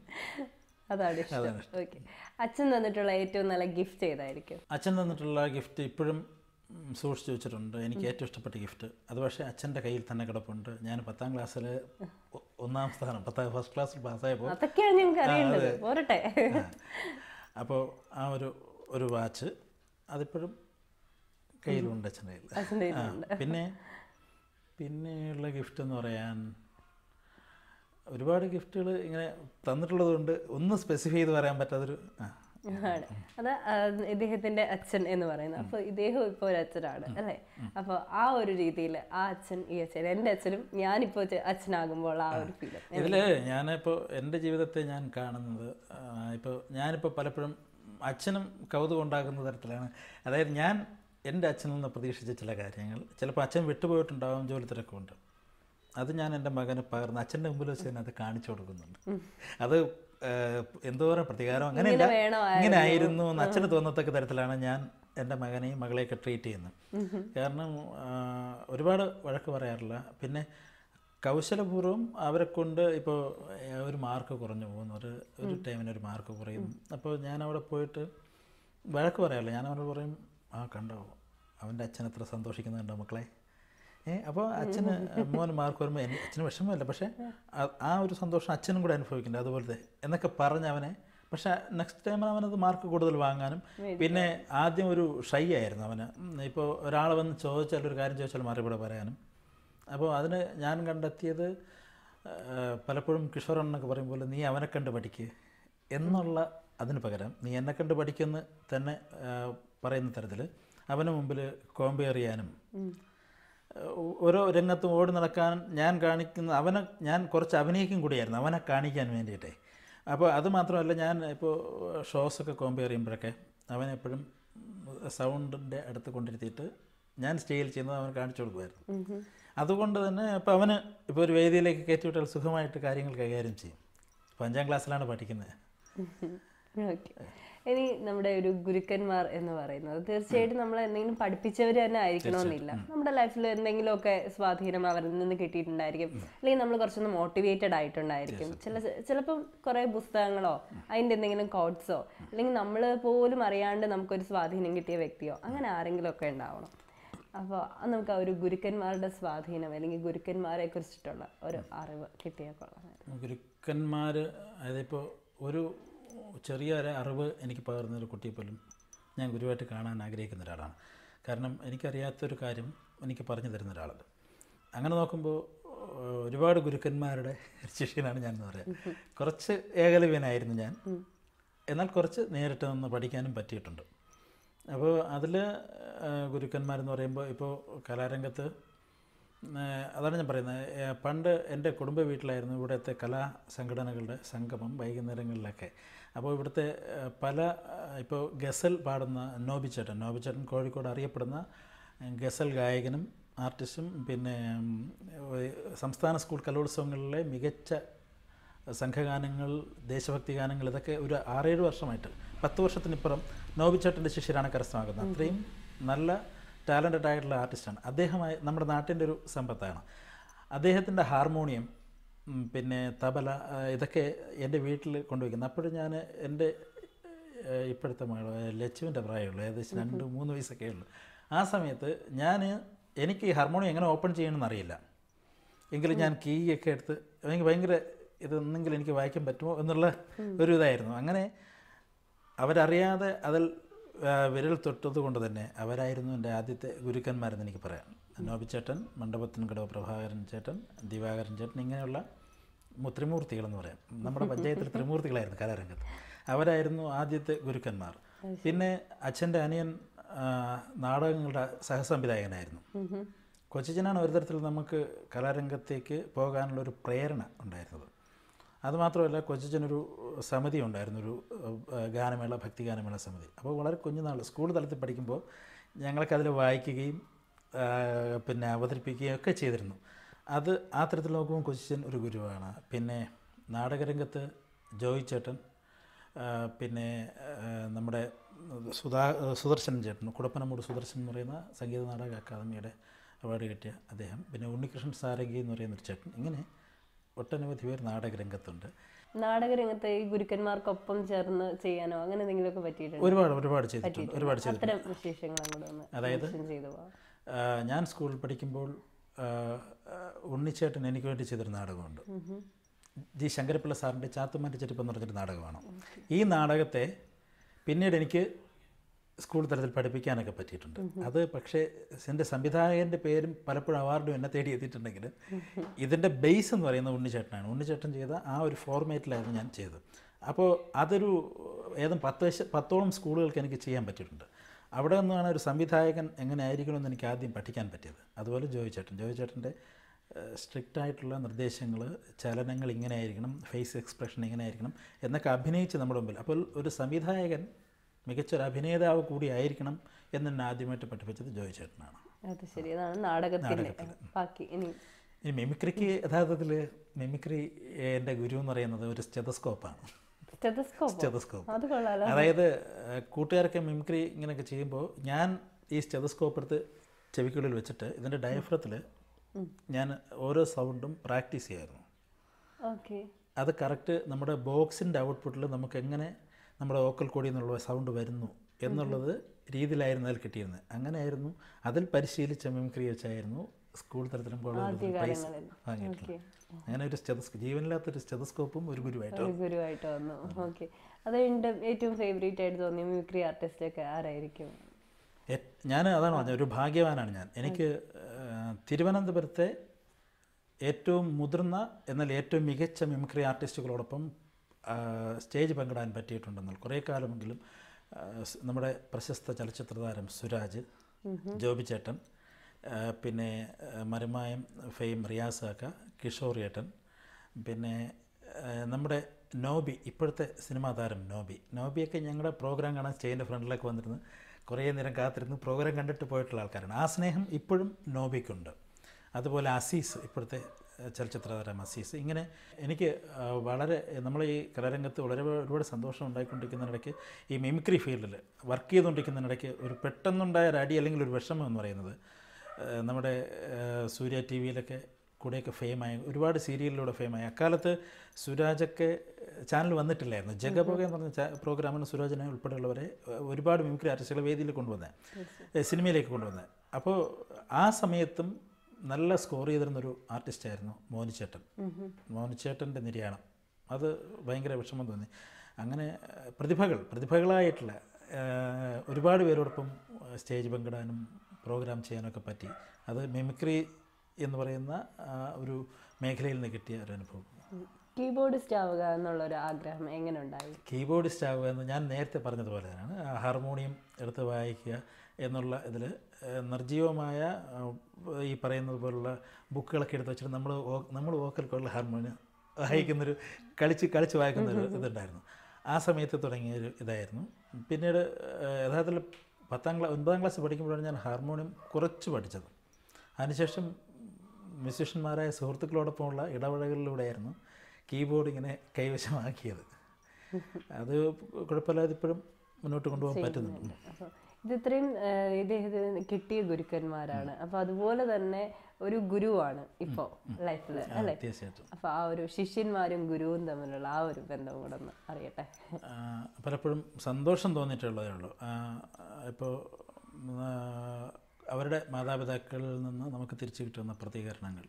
അതാണ് ഇഷ്ടം ഓക്കെ അച്ഛൻ തന്നിട്ടുള്ള ഏറ്റവും നല്ല ഗിഫ്റ്റ് ഏതായിരിക്കും അച്ഛൻ തന്നിട്ടുള്ള ഗിഫ്റ്റ് ഇപ്പോഴും ഉം, സൂക്ഷിച്ചു വെച്ചിട്ടുണ്ട് എനിക്ക് ഏറ്റവും ഇഷ്ടപ്പെട്ട ഗിഫ്റ്റ് അത് പക്ഷേ അച്ഛൻ്റെ കയ്യിൽ തന്നെ കിടപ്പുണ്ട് ഞാൻ പത്താം ക്ലാസ്സിൽ ഒന്നാം സ്ഥാനം പത്താം ഫസ്റ്റ് ക്ലാസ്സിൽ പാസ്സായപ്പോൾ അതൊക്കെയാണ് ഞങ്ങൾക്ക് അറിയേണ്ടത് പോരട്ടെ അപ്പോൾ ആ ഒരു ഒരു വാച്ച് അതിപ്പോഴും കയ്യിലുണ്ട് അച്ഛൻ്റെ കയ്യിൽ അച്ഛൻ്റെ ആ, പിന്നെ പിന്നെയുള്ള ഗിഫ്റ്റ് എന്ന് പറയാൻ ഒരുപാട് ഗിഫ്റ്റുകൾ ഇങ്ങനെ തന്നിട്ടുള്ളത് കൊണ്ട് ഒന്ന് സ്പെസിഫൈ ചെയ്ത് പറയാൻ പറ്റാത്തൊരു ആ ആണ് അത് ആ, ഇദ്ദേഹത്തിന്റെ അച്ഛൻ എന്ന് പറയുന്നത് അപ്പോൾ ഇദ്ദേഹം ഇപ്പോൾ ഒരു അച്ഛനാണ് അല്ലേ അപ്പോൾ ആ ഒരു രീതിയിൽ ആ അച്ഛൻ ഈ അച്ഛൻ എൻ്റെ അച്ഛനും ഞാനിപ്പോൾ ചെ- അച്ഛനാകുമ്പോൾ ആ ഒരു ഫീൽ ഇതിൽ ഞാനിപ്പോൾ എൻ്റെ ജീവിതത്തെ ഞാൻ കാണുന്നത് ഇപ്പോൾ ഞാനിപ്പോൾ പലപ്പോഴും അച്ഛനും കൗതുകം ഉണ്ടാക്കുന്ന തരത്തിലാണ് അതായത് ഞാൻ എൻ്റെ അച്ഛനിൽ നിന്ന് പ്രതീക്ഷിച്ച ചില കാര്യങ്ങൾ ചിലപ്പോൾ അച്ഛൻ വിട്ടുപോയിട്ടുണ്ടാവും ജോലി തിരക്കുണ്ട് അത് ഞാൻ എൻ്റെ മകന് പകർന്ന് അച്ഛൻ്റെ മുമ്പിൽ വെച്ച് തന്നെ അത് കാണിച്ചു കൊടുക്കുന്നുണ്ട് അത് ഏഹ്, എന്തോരം പ്രതികാരം അങ്ങനെയല്ല വേണമായിരുന്നു. ഇങ്ങനെ ആയിരുന്നു എന്ന് അച്ഛന് തോന്നത്തക്ക തരത്തിലാണ് ഞാൻ എൻ്റെ മകനെയും മകളെയൊക്കെ ട്രീറ്റ് ചെയ്യുന്നത് കാരണം ആ, ഒരുപാട് വഴക്ക് പറയാറില്ല പിന്നെ കൗശലപൂർവ്വം അവരെ കൊണ്ട് ഇപ്പോൾ ഒരു മാർക്ക് കുറഞ്ഞു പോകുന്നു ഒരു ഒരു ടൈമിന് ഒരു മാർക്ക് കുറയുന്നു അപ്പോൾ ഞാൻ അവിടെ പോയിട്ട് വഴക്ക് പറയാറില്ല ഞാൻ അവനോട് പറയും ആ കണ്ടോ അവൻ്റെ അച്ഛൻ എത്ര സന്തോഷിക്കുന്നുണ്ടോ മക്കളെ ഏ അപ്പോൾ അച്ഛന് മോന് മാർക്ക് വരുമ്പോൾ എനിക്ക് അച്ഛന് വിഷമമില്ല പക്ഷേ ആ- ആ ഒരു സന്തോഷം അച്ഛനും കൂടെ അനുഭവിക്കുന്നുണ്ട് അതുപോലത്തെ എന്നൊക്കെ പറഞ്ഞ് അവനെ പക്ഷേ നെക്സ്റ്റ് ടൈം അവനത് മാർക്ക് കൂടുതൽ വാങ്ങാനും പിന്നെ ആദ്യം ഒരു ഷൈ ആയിരുന്നു അവന് ഇപ്പോൾ ഒരാൾ വന്ന് ചോദിച്ചാൽ ഒരു കാര്യം ചോദിച്ചാൽ മറുപടി പറയാനും അപ്പോൾ അതിന് ഞാൻ കണ്ടെത്തിയത് ആ, പലപ്പോഴും കിഷോർ എന്നൊക്കെ പറയും പോലെ നീ അവനെ കണ്ട് പഠിക്കുക എന്നുള്ള അതിന് പകരം നീ എന്നെ കണ്ട് പഠിക്കുമെന്ന് തന്നെ ആ, പറയുന്ന തരത്തിൽ അവന് മുമ്പിൽ കോമ്പയർ ചെയ്യാനും ഓ- ഓരോ രംഗത്തും ഓടി നടക്കാൻ ഞാൻ കാണിക്കുന്ന അവനെ ഞാൻ കുറച്ച് അഭിനയിക്കും കൂടിയായിരുന്നു അവനെ കാണിക്കാൻ വേണ്ടിയിട്ടേ അപ്പോൾ അത് മാത്രമല്ല ഞാൻ ഇപ്പോൾ ഷോസൊക്കെ കോമ്പയർ ചെയ്യുമ്പോഴൊക്കെ അവനെപ്പോഴും സൗണ്ടിൻ്റെ അടുത്ത് കൊണ്ടിരുത്തിയിട്ട് ഞാൻ സ്റ്റേജിൽ ചെയ്യുന്നത് അവൻ കാണിച്ചു കൊടുക്കുമായിരുന്നു അതുകൊണ്ട് തന്നെ ഇപ്പോൾ അവന് ഇപ്പോൾ ഒരു വേദിയിലേക്ക് കയറ്റി വിട്ടാൽ സുഖമായിട്ട് കാര്യങ്ങൾ കൈകാര്യം ചെയ്യും ഇപ്പോൾ അഞ്ചാം ക്ലാസ്സിലാണ് പഠിക്കുന്നത് ഓക്കെ ഇനി നമ്മുടെ ഒരു ഗുരുക്കന്മാർ എന്ന് പറയുന്നത് തീർച്ചയായിട്ടും നമ്മൾ എന്തെങ്കിലും പഠിപ്പിച്ചവർ തന്നെ ആയിരിക്കണമെന്നില്ല നമ്മുടെ ലൈഫിൽ എന്തെങ്കിലുമൊക്കെ സ്വാധീനം അവരിൽ നിന്ന് കിട്ടിയിട്ടുണ്ടായിരിക്കും അല്ലെങ്കിൽ നമ്മൾ കുറച്ചൊന്ന് മോട്ടിവേറ്റഡ് ആയിട്ടുണ്ടായിരിക്കും ചില ചിലപ്പം കുറേ പുസ്തകങ്ങളോ അതിൻ്റെ എന്തെങ്കിലും കോഡ്സോ അല്ലെങ്കിൽ നമ്മൾ പോലും അറിയാണ്ട് നമുക്കൊരു സ്വാധീനം കിട്ടിയ വ്യക്തിയോ അങ്ങനെ ആരെങ്കിലും ഒക്കെ ഉണ്ടാവണം അപ്പോൾ നമുക്ക് ആ ഒരു ഗുരുക്കന്മാരുടെ സ്വാധീനം അല്ലെങ്കിൽ ഗുരുക്കന്മാരെ കുറിച്ചിട്ടുള്ള ഒരു അറിവ് കിട്ടിയാൽ കൊള്ളാം ഗുരുക്കന്മാർ അതായത് ഇപ്പോൾ ഒരു ചെറിയ ഒരു അറിവ് എനിക്ക് പകർന്ന ഒരു കുട്ടിയെ പോലും ഞാൻ ഗുരുവായിട്ട് കാണാൻ ആഗ്രഹിക്കുന്ന ഒരാളാണ് കാരണം എനിക്കറിയാത്തൊരു കാര്യം എനിക്ക് പറഞ്ഞു തരുന്ന ഒരാളുണ്ട് അങ്ങനെ നോക്കുമ്പോൾ ഏഹ്, ഒരുപാട് ഗുരുക്കന്മാരുടെ ശിഷ്യനാണ് ഞാൻ എന്ന് പറയാം കുറച്ച് ഏകലവ്യനായിരുന്നു ഞാൻ എന്നാൽ കുറച്ച് നേരിട്ട് നിന്ന് പഠിക്കാനും പറ്റിയിട്ടുണ്ട് അപ്പോൾ അതിൽ ഗുരുക്കന്മാരെന്ന് പറയുമ്പോൾ ഇപ്പോൾ കലാരംഗത്ത് ഏഹ് അതാണ് ഞാൻ പറയുന്നത് ഏഹ് പണ്ട് എൻ്റെ കുടുംബ വീട്ടിലായിരുന്നു ഇവിടുത്തെ കലാ സംഘടനകളുടെ സംഗമം വൈകുന്നേരങ്ങളിലൊക്കെ അപ്പോൾ ഇവിടുത്തെ ഏഹ്, പല ഏഹ്, ഇപ്പോൾ ഗസൽ പാടുന്ന നോബി ചേട്ടൻ നോബി ചേട്ടൻ കോഴിക്കോട് അറിയപ്പെടുന്ന ഏഹ്, ഗസൽ ഗായകനും ആർട്ടിസ്റ്റും പിന്നെ ഉം, ഏഹ്, സംസ്ഥാന സ്കൂൾ കലോത്സവങ്ങളിലെ മികച്ച സംഘഗാനങ്ങൾ ദേശഭക്തി ഗാനങ്ങൾ ഇതൊക്കെ ഒരു ആറേഴ് വർഷമായിട്ട് പത്ത് വർഷത്തിനിപ്പുറം നോബിച്ചേട്ടൻ്റെ ശിഷ്യരാണ് കരസ്ഥമാക്കുന്നത് അത്രയും നല്ല ടാലൻറ്റഡ് ആയിട്ടുള്ള ആർട്ടിസ്റ്റാണ് അദ്ദേഹമായി നമ്മുടെ നാട്ടിൻ്റെ ഒരു സമ്പത്താണ് അദ്ദേഹത്തിൻ്റെ ഹാർമോണിയം ഉം, പിന്നെ തബല ആ, ഇതൊക്കെ എൻ്റെ വീട്ടിൽ കൊണ്ടുവയ്ക്കുന്നത് അപ്പോഴും ഞാൻ എൻ്റെ ഏഹ്, ഇപ്പോഴത്തെ മകൾ ലച്ചുവിൻ്റെ പ്രായമുള്ളൂ ഏകദേശം രണ്ട് മൂന്ന് വയസ്സൊക്കെ ഉള്ളൂ ആ സമയത്ത് ഞാൻ എനിക്ക് ഈ ഹാർമോണിയം എങ്ങനെ ഓപ്പൺ ചെയ്യണമെന്ന് അറിയില്ല എങ്കിലും ഞാൻ കീ ഒക്കെ എടുത്ത് എനിക്ക് ഭയങ്കര ഇതൊന്നെങ്കിലും എനിക്ക് വായിക്കാൻ പറ്റുമോ എന്നുള്ള ഒരു ഇതായിരുന്നു അങ്ങനെ അവരറിയാതെ അതിൽ ആ, വിരൽ തൊട്ടത് കൊണ്ട് തന്നെ അവരായിരുന്നു എൻ്റെ ആദ്യത്തെ ഗുരുക്കന്മാരെന്ന് എനിക്ക് പറയാം നോബിച്ചേട്ടൻ മണ്ഡപത്തിൻകടവ് പ്രഭാകരൻ ചേട്ടൻ ദിവാകരൻ ചേട്ടൻ ഇങ്ങനെയുള്ള മു- ത്രിമൂർത്തികളെന്ന് പറയാം നമ്മുടെ പഞ്ചായത്തിൽ ത്രിമൂർത്തികളായിരുന്നു കലാരംഗത്ത് അവരായിരുന്നു ആദ്യത്തെ ഗുരുക്കന്മാർ പിന്നെ അച്ഛൻ്റെ അനിയൻ ആ, നാടകങ്ങളുടെ സഹസംവിധായകനായിരുന്നു കൊച്ചിച്ചനാണ് ഒരു തരത്തിൽ നമുക്ക് കലാരംഗത്തേക്ക് പോകാനുള്ള ഒരു പ്രേരണ ഉണ്ടായിരുന്നത് അതുമാത്രമല്ല കൊച്ചിച്ചനൊരു സമിതി ഉണ്ടായിരുന്നു ഒരു ഏഹ്, ഗാനമേള ഭക്തി ഗാനമേള സമിതി അപ്പോൾ വളരെ കുഞ്ഞുനാൾ സ്കൂൾ തലത്തിൽ പഠിക്കുമ്പോൾ ഞങ്ങൾക്കതിൽ വായിക്കുകയും ആഹ്, പിന്നെ അവതരിപ്പിക്കുകയും ഒക്കെ ചെയ്തിരുന്നു അത് ആ തരത്തിൽ നോക്കുമ്പോൾ കൊച്ചിച്ചൻ ഒരു ഗുരുവാണ് പിന്നെ നാടകരംഗത്ത് ജോയി ചേട്ടൻ ആഹ്, പിന്നെ ആഹ്, നമ്മുടെ സുധാ സുദർശൻ ചേട്ടൻ കുടപ്പനമൂട് സുദർശൻ എന്ന് പറയുന്ന സംഗീത നാടക അക്കാദമിയുടെ അവാർഡ് കിട്ടിയ അദ്ദേഹം പിന്നെ ഉണ്ണികൃഷ്ണൻ സാരംഗി എന്ന് പറയുന്ന ഒരു ചേട്ടൻ ഇങ്ങനെ ഒട്ടനവധി പേർ നാടകരംഗത്തുണ്ട് നാടകരംഗത്ത് ഈ ഗുരുക്കന്മാർക്കൊപ്പം ചേർന്ന് ചെയ്യാനോ അങ്ങനെ എന്തെങ്കിലുമൊക്കെ പറ്റിയിട്ടുണ്ട് ഒരുപാട് ഒരുപാട് ചെയ്തിട്ടുണ്ട് ഒരുപാട് ചെയ്തിട്ടുണ്ട് അത്തരം വിശേഷങ്ങൾ അങ്ങോട്ട് ഒന്ന് അതായത്? mention ചെയ്തു പോവാം ആ, ഞാൻ സ്കൂളിൽ പഠിക്കുമ്പോൾ ആ, ആ, ഉണ്ണിച്ചേട്ടൻ എനിക്ക് വേണ്ടി ചെയ്തൊരു നാടകമുണ്ട് ജി ശങ്കരപ്പിള്ള സാറിൻ്റെ ചാത്തുമാൻ്റെ ചെരുപ്പ് എന്ന് പറഞ്ഞൊരു നാടകമാണ് ഈ നാടകത്തെ പിന്നീട് എനിക്ക് സ്കൂൾ തലത്തിൽ പഠിപ്പിക്കാനൊക്കെ പറ്റിയിട്ടുണ്ട് അത് പക്ഷേ എൻ്റെ സംവിധായകൻ്റെ പേരും പലപ്പോഴും അവാർഡും എന്നെ തേടി എത്തിയിട്ടുണ്ടെങ്കിലും ഇതിൻ്റെ ബേസ് എന്ന് പറയുന്നത് ഉണ്ണിച്ചേട്ടനാണ് ഉണ്ണിച്ചേട്ടൻ ചെയ്ത ആ ഒരു ഫോർമാറ്റിലായിരുന്നു ഞാൻ ചെയ്തത് അപ്പോൾ അതൊരു ഏതും പത്ത് വശ- പത്തോളം സ്കൂളുകൾക്ക് എനിക്ക് ചെയ്യാൻ പറ്റിയിട്ടുണ്ട് അവിടെ നിന്നാണ് ഒരു സംവിധായകൻ എങ്ങനെ ആയിരിക്കണമെന്ന് എനിക്ക് ആദ്യം പഠിക്കാൻ പറ്റിയത് അതുപോലെ ജോയി ചേട്ടൻ ജോയി ചേട്ടൻ്റെ സ്ട്രിക്റ്റ് ആയിട്ടുള്ള നിർദ്ദേശങ്ങൾ ചലനങ്ങൾ ഇങ്ങനെ ആയിരിക്കണം ഫേസ് എക്സ്പ്രഷൻ ഇങ്ങനെ ആയിരിക്കണം എന്നൊക്കെ അഭിനയിച്ച് നമ്മുടെ മുമ്പിൽ അപ്പോൾ ഒരു സംവിധായകൻ മികച്ചൊരു അഭിനേതാവ് കൂടി ആയിരിക്കണം എന്നെ ആദ്യമായിട്ട് പഠിപ്പിച്ചത് ജോയി ചേട്ടനാണ് അത് ശരി അതാണ് നാടകത്തിന്റെ ബാക്കി ഇനി ഈ മിമിക്രിക്ക് യഥാർത്ഥത്തിൽ മിമിക്രി എൻ്റെ ഗുരു എന്ന് പറയുന്നത് ഒരു സ്റ്റെതസ്കോപ്പാണ് സ്റ്റെതസ്കോപ്പ് സ്റ്റെതസ്കോപ്പ് അത് കൊള്ളാലോ അതായത് ഏഹ്, കൂട്ടുകാരൊക്കെ മിമിക്രി ഇങ്ങനെയൊക്കെ ചെയ്യുമ്പോൾ ഞാൻ ഈ സ്റ്റെതസ്കോപ്പ് എടുത്ത് ചെവിക്കുള്ളിൽ വെച്ചിട്ട് ഇതിൻ്റെ ഡയഫ്രത്തിൽ ഞാൻ ഓരോ സൗണ്ടും പ്രാക്ടീസ് ചെയ്യായിരുന്നു ഓക്കെ അത് കറക്റ്റ് നമ്മുടെ ബോക്സിൻ്റെ ഔട്ട്പുട്ടിൽ നമുക്ക് എങ്ങനെ നമ്മുടെ ഓക്കൽ കോടി എന്നുള്ള സൗണ്ട് വരുന്നു എന്നുള്ളത് രീതിയിലായിരുന്നു അതിൽ കിട്ടിയിരുന്നത് അങ്ങനെയായിരുന്നു അതിൽ പരിശീലിച്ച മിമിക്രി വെച്ചായിരുന്നു സ്കൂൾ തലത്തിലും കോളേജിലും പ്രൈസ് വാങ്ങിയിട്ടുള്ളത് അങ്ങനെ ഒരു സ്റ്റെതസ്കോപ്പ് ജീവനില്ലാത്തൊരു സ്റ്റെതസ്കോപ്പും ഒരു ഗുരുവായിട്ട് ഒരു ഗുരുവായിട്ട് വന്നു ഓക്കെ അത് എൻ്റെ ഏറ്റവും ഫേവറേറ്റ് ആയിട്ട് തോന്നിയ മിമിക്രി ആർട്ടിസ്റ്റ് ഒക്കെ ആരായിരിക്കും ഞാൻ അതാണ് പറഞ്ഞത് ഒരു ഭാഗ്യവാനാണ് ഞാൻ എനിക്ക് ഏഹ്, തിരുവനന്തപുരത്തെ ഏറ്റവും മുതിർന്ന എന്നാൽ ഏറ്റവും മികച്ച മിമിക്രി ആർട്ടിസ്റ്റുകളോടൊപ്പം ആ, സ്റ്റേജ് പങ്കിടാൻ പറ്റിയിട്ടുണ്ടെന്നാൽ കുറേ കാലമെങ്കിലും ആ, സ് നമ്മുടെ പ്രശസ്ത ചലച്ചിത്ര താരം സുരാജ് ജോബി ചേട്ടൻ ആ, പിന്നെ ആ, മരുമായം ഫെയിം റിയാസാക്ക കിഷോർ ഏട്ടൻ പിന്നെ ആ, നമ്മുടെ നോബി ഇപ്പോഴത്തെ സിനിമാ താരം നോബി നോബിയൊക്കെ ഞങ്ങളുടെ പ്രോഗ്രാം കാണാൻ സ്റ്റേജിൻ്റെ ഫ്രണ്ടിലേക്ക് വന്നിരുന്ന് കുറേ നേരം കാത്തിരുന്ന് പ്രോഗ്രാം കണ്ടിട്ട് പോയിട്ടുള്ള ആൾക്കാരാണ് ആ സ്നേഹം ഇപ്പോഴും നോബിക്കുണ്ട് അതുപോലെ അസീസ് ഇപ്പോഴത്തെ ഏഹ്, ചലച്ചിത്ര താരം അസീസ് ഇങ്ങനെ എനിക്ക് ആ, വളരെ നമ്മൾ ഈ കലാരംഗത്ത് വളരെ ഒരുപാട് സന്തോഷം ഉണ്ടായിക്കൊണ്ടിരിക്കുന്നതിനിടയ്ക്ക് ഈ മിമിക്രി ഫീൽഡിൽ വർക്ക് ചെയ്തുകൊണ്ടിരിക്കുന്നതിനിടയ്ക്ക് ഒരു പെട്ടെന്നുണ്ടായ ഒരു അടി അല്ലെങ്കിൽ ഒരു വിഷമം എന്ന് പറയുന്നത് ഏഹ്, നമ്മുടെ ഏഹ്, സൂര്യ ടി വിയിലൊക്കെ കൂടെയൊക്കെ ഫെയിമായി ഒരുപാട് സീരിയലിലൂടെ ഫെയിമായി അക്കാലത്ത് സുരാജൊക്കെ ചാനൽ വന്നിട്ടില്ലായിരുന്നു ജഗബോഗ എന്ന് പറഞ്ഞ ചാ- പ്രോഗ്രാമിന് സുരാജിനെ ഉൾപ്പെടെയുള്ളവരെ ഏഹ്, ഒരുപാട് മിമിക്രി ആർട്ടിസ്റ്റുകളെ വേദിയിൽ കൊണ്ടുവന്നത് സിനിമയിലേക്ക് കൊണ്ടുവന്നത് അപ്പോൾ ആ സമയത്തും നല്ല സ്കോർ ചെയ്തിരുന്നൊരു ആർട്ടിസ്റ്റായിരുന്നു മോനിച്ചേട്ടൻ മോനിച്ചേട്ടൻ്റെ നിര്യാണം അത് ഭയങ്കര വിഷമം തോന്നി അങ്ങനെ ഏഹ്, പ്രതിഭകൾ പ്രതിഭകളായിട്ടുള്ള ഏഹ്, ഒരുപാട് പേരോടൊപ്പം ഏഹ്, സ്റ്റേജ് പങ്കിടാനും പ്രോഗ്രാം ചെയ്യാനൊക്കെ പറ്റി അത് മിമിക്രി എന്ന് പറയുന്ന ആ, ഒരു മേഖലയിൽ നിന്ന് കിട്ടിയ ഒരു അനുഭവം കീബോർഡിസ്റ്റ് ആവുക എന്നുള്ള ഒരു ആഗ്രഹം എങ്ങനെ ഉണ്ടായി കീബോർഡിസ്റ്റ് ആവുക എന്ന് ഞാൻ നേരത്തെ പറഞ്ഞതുപോലെ തന്നെയാണ് ആ ഹാർമോണിയം എടുത്ത് വായിക്കുക എന്നുള്ള ഇതിൽ നിർജീവമായ ആ, ഈ പറയുന്നത് പോലുള്ള ബുക്കുകളൊക്കെ എടുത്ത് വെച്ചിട്ട് നമ്മൾ നമ്മൾ വോക്കൽ കോളിൽ ഹാർമോണിയം വായിക്കുന്നൊരു കളിച്ച് കളിച്ച് വായിക്കുന്നൊരു ഇതുണ്ടായിരുന്നു ആ സമയത്ത് തുടങ്ങിയ ഒരു ഇതായിരുന്നു പിന്നീട് ആ, യഥാർത്ഥത്തിൽ പത്താം ക്ലാസ് ഒൻപതാം ക്ലാസ് പഠിക്കുമ്പോഴാണ് ഞാൻ ഹാർമോണിയം കുറച്ച് പഠിച്ചത് അതിനുശേഷം മ്യൂസീഷ്യന്മാരായ സുഹൃത്തുക്കളോടൊപ്പമുള്ള ഇടപഴകലിലൂടെയായിരുന്നു കീബോർഡ് ഇങ്ങനെ കൈവശമാക്കിയത് അത് കുഴപ്പമില്ലാതെ ഇപ്പോഴും മുന്നോട്ട് കൊണ്ടുപോകാൻ പറ്റുന്നുണ്ട് അപ്പൊ ഇത് ഇത്രയും ആ, ഇദ്ദേഹത്തിന് കിട്ടിയ ഗുരുക്കന്മാരാണ് അപ്പൊ അതുപോലെ തന്നെ ഒരു ഗുരുവാണ് ഇപ്പോ ലൈഫിൽ അല്ലെ തീർച്ചയായിട്ടും അപ്പൊ ആ ഒരു ശിഷ്യന്മാരും ഗുരുവും തമ്മിലുള്ള ആ ഒരു ബന്ധം കൂടെ ഒന്ന് അറിയട്ടെ ആ, പലപ്പോഴും സന്തോഷം തോന്നിയിട്ടുള്ളതേ ഉള്ളൂ ഇപ്പോൾ അവരുടെ മാതാപിതാക്കളിൽ നിന്ന് നമുക്ക് തിരിച്ചു കിട്ടുന്ന പ്രതികരണങ്ങൾ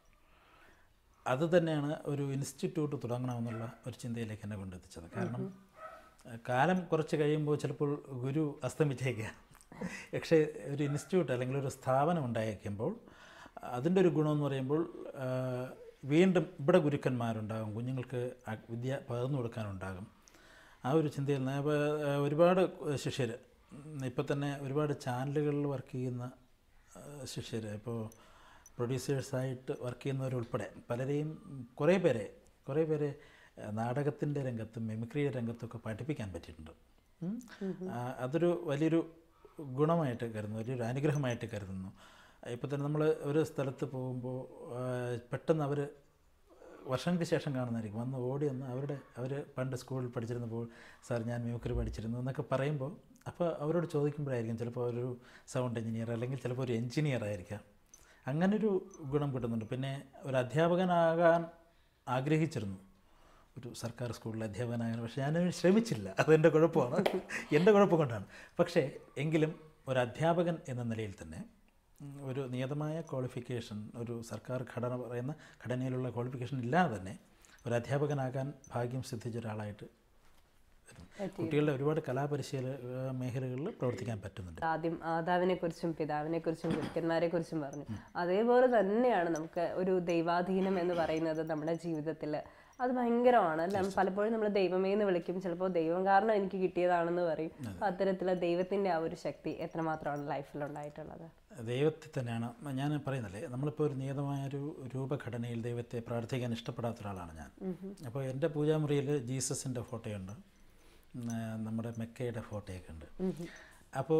അത് തന്നെയാണ് ഒരു ഇൻസ്റ്റിറ്റ്യൂട്ട് തുടങ്ങണമെന്നുള്ള ഒരു ചിന്തയിലേക്ക് എന്നെ കൊണ്ടെത്തിച്ചത് കാരണം ആ, കാലം കുറച്ച് കഴിയുമ്പോൾ ചിലപ്പോൾ ഗുരു അസ്തമിച്ചേക്കാം പക്ഷേ ഒരു ഇൻസ്റ്റിറ്റ്യൂട്ട് അല്ലെങ്കിൽ ഒരു സ്ഥാപനം ഉണ്ടായേക്കുമ്പോൾ അതിൻ്റെ ഒരു ഗുണമെന്ന് പറയുമ്പോൾ ആ, വീണ്ടും ഇവിടെ ഗുരുക്കന്മാരുണ്ടാകും കുഞ്ഞുങ്ങൾക്ക് ആ വിദ്യ പകർന്നു കൊടുക്കാനുണ്ടാകും ആ ഒരു ചിന്തയിൽ നിന്ന് അപ്പോൾ, ആ, ഒരുപാട് ശിഷ്യർ ഇപ്പോൾ തന്നെ ഒരുപാട് ചാനലുകളിൽ വർക്ക് ചെയ്യുന്ന ശിഷ്യർ ഇപ്പോൾ പ്രൊഡ്യൂസേഴ്സായിട്ട് വർക്ക് ചെയ്യുന്നവരുൾപ്പെടെ പലരെയും കുറേ പേരെ കുറേ പേരെ നാടകത്തിൻ്റെ രംഗത്തും മെമിക്രിയുടെ രംഗത്തൊക്കെ പഠിപ്പിക്കാൻ പറ്റിയിട്ടുണ്ട് ഉം. ആ, അതൊരു വലിയൊരു ഗുണമായിട്ട് കരുതുന്നു വലിയൊരു അനുഗ്രഹമായിട്ട് കരുതുന്നു ഇപ്പോൾ തന്നെ നമ്മൾ ഒരു സ്ഥലത്ത് പോകുമ്പോൾ ആ, പെട്ടെന്ന് അവർ വർഷങ്ങൾക്ക് ശേഷം കാണുന്നതായിരിക്കും വന്ന് ഓടി വന്ന് അവരുടെ അവർ പണ്ട് സ്കൂളിൽ പഠിച്ചിരുന്നപ്പോൾ സാർ ഞാൻ മ്യൂക്കറി പഠിച്ചിരുന്നു എന്നൊക്കെ പറയുമ്പോൾ അപ്പോൾ അവരോട് ചോദിക്കുമ്പോഴായിരിക്കും ചിലപ്പോൾ ഒരു സൗണ്ട് എഞ്ചിനീയർ അല്ലെങ്കിൽ ചിലപ്പോൾ ഒരു എഞ്ചിനീയർ ആയിരിക്കാം അങ്ങനൊരു ഗുണം കിട്ടുന്നുണ്ട് പിന്നെ ഒരു അധ്യാപകനാകാൻ ആഗ്രഹിച്ചിരുന്നു ഒരു സർക്കാർ സ്കൂളിൽ അധ്യാപകനാകാൻ പക്ഷേ ഞാനതിന് ശ്രമിച്ചില്ല അതെൻ്റെ കുഴപ്പമാണ് എൻ്റെ കുഴപ്പം കൊണ്ടാണ് പക്ഷേ എങ്കിലും ഒരു അധ്യാപകൻ എന്ന നിലയിൽ തന്നെ ഉം, ഒരു നിയതമായ ക്വാളിഫിക്കേഷൻ ഒരു സർക്കാർ ഘടന പറയുന്ന ഘടനയിലുള്ള ക്വാളിഫിക്കേഷൻ ഇല്ലാതെ തന്നെ ഒരു അധ്യാപകനാകാൻ ഭാഗ്യം സിദ്ധിച്ച ഒരാളായിട്ട് വരുന്നു. കുട്ടികളുടെ ഒരുപാട് കലാപരിശീല ഏഹ് മേഖലകളിൽ പ്രവർത്തിക്കാൻ പറ്റുന്നുണ്ട് ആദ്യം മാതാവിനെ കുറിച്ചും പിതാവിനെ കുറിച്ചും ഗുരുക്കന്മാരെ കുറിച്ചും പറഞ്ഞു അതേപോലെ തന്നെയാണ് നമുക്ക് ഒരു ദൈവാധീനം എന്ന് പറയുന്നത് നമ്മുടെ ജീവിതത്തിൽ അത് ഭയങ്കരമാണ് അല്ല പലപ്പോഴും നമ്മൾ ദൈവമേ എന്ന് വിളിക്കും ചിലപ്പോൾ ദൈവം കാരണം എനിക്ക് കിട്ടിയതാണെന്ന് പറയും അപ്പൊ അത്തരത്തില് ദൈവത്തിന്റെ ആ ഒരു ശക്തി എത്രമാത്രമാണ് ലൈഫിൽ ഉണ്ടായിട്ടുള്ളത് ദൈവത്തെ തന്നെയാണ് ഞാൻ പറയുന്നില്ലേ നമ്മളിപ്പോൾ ഒരു നിയതമായ ഒരു രൂപഘടനയിൽ ദൈവത്തെ പ്രാർത്ഥിക്കാൻ ഇഷ്ടപ്പെടാത്ത ഒരാളാണ് ഞാൻ അപ്പോൾ എൻ്റെ പൂജാമുറിയിൽ ജീസസിൻ്റെ ഫോട്ടോയുണ്ട് ഉം, ആ, നമ്മുടെ മെക്കയുടെ ഫോട്ടോയൊക്കെ ഉണ്ട് അപ്പോൾ